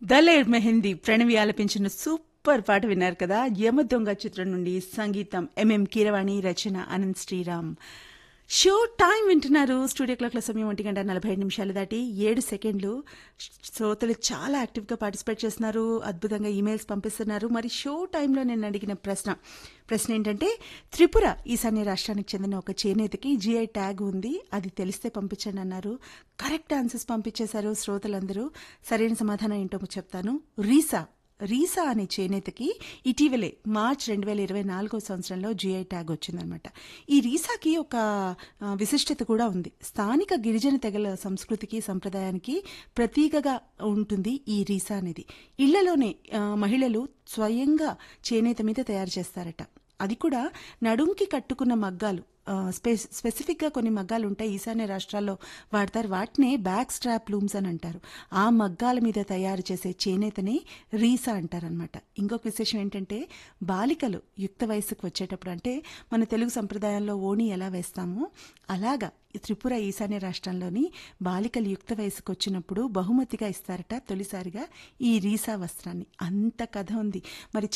దలేర్ మెహందీ ప్రణవి ఆలపించిన సూపర్ పాట విన్నారు కదా యమ దొంగ చిత్రం నుండి సంగీతం ఎంఎం కీరవాణి రచన అనంత్ శ్రీరామ్ షో టైం వింటున్నారు స్టూడియో క్లాక్ల సమయం ఒంటి గంట నలభై ఐదు నిమిషాలు దాటి ఏడు సెకండ్లు శ్రోతలు చాలా యాక్టివ్గా పార్టిసిపేట్ చేస్తున్నారు అద్భుతంగా ఈమెయిల్స్ పంపిస్తున్నారు మరి షో టైంలో నేను అడిగిన ప్రశ్న ప్రశ్న ఏంటంటే త్రిపుర ఈశాన్య రాష్ట్రానికి చెందిన ఒక చేనేతకి జిఐ ట్యాగ్ ఉంది అది తెలిస్తే పంపించండి అన్నారు కరెక్ట్ ఆన్సర్స్ పంపించేశారు శ్రోతలందరూ సరైన సమాధానం ఏంటో చెప్తాను రీసా రీసా అనే చేనేతకి ఇటీవలే మార్చ్ రెండు వేల ఇరవై నాలుగో సంవత్సరంలో జిఐ ట్యాగ్ వచ్చిందనమాట ఈ రీసాకి ఒక ఆ, విశిష్టత కూడా ఉంది స్థానిక గిరిజన తెగల సంస్కృతికి సంప్రదాయానికి ప్రతీకగా ఉంటుంది ఈ రీసా అనేది ఇళ్లలోనే ఆ, మహిళలు స్వయంగా చేనేత మీద తయారు చేస్తారట అది కూడా నడుంకి కట్టుకున్న మగ్గాలు ఆ, స్పె స్పెసిఫిక్గా కొన్ని మగ్గాలు ఉంటాయి ఈశాన్య రాష్ట్రాల్లో వాడతారు వాటినే బ్యాక్ స్ట్రాప్ లూమ్స్ అని అంటారు ఆ మగ్గాల మీద తయారు చేసే చేనేతని రీసా అంటారనమాట ఇంకొక విశేషం ఏంటంటే బాలికలు యుక్త వయసుకు వచ్చేటప్పుడు అంటే మన తెలుగు సంప్రదాయంలో ఓణి ఎలా వేస్తామో అలాగా ఈ త్రిపుర ఈశాన్య రాష్ట్రంలోని బాలికలు యుక్త వయసుకు వచ్చినప్పుడు బహుమతిగా ఇస్తారట తొలిసారిగా ఈ రీసా వస్త్రాన్ని అంత కథ ఉంది మరి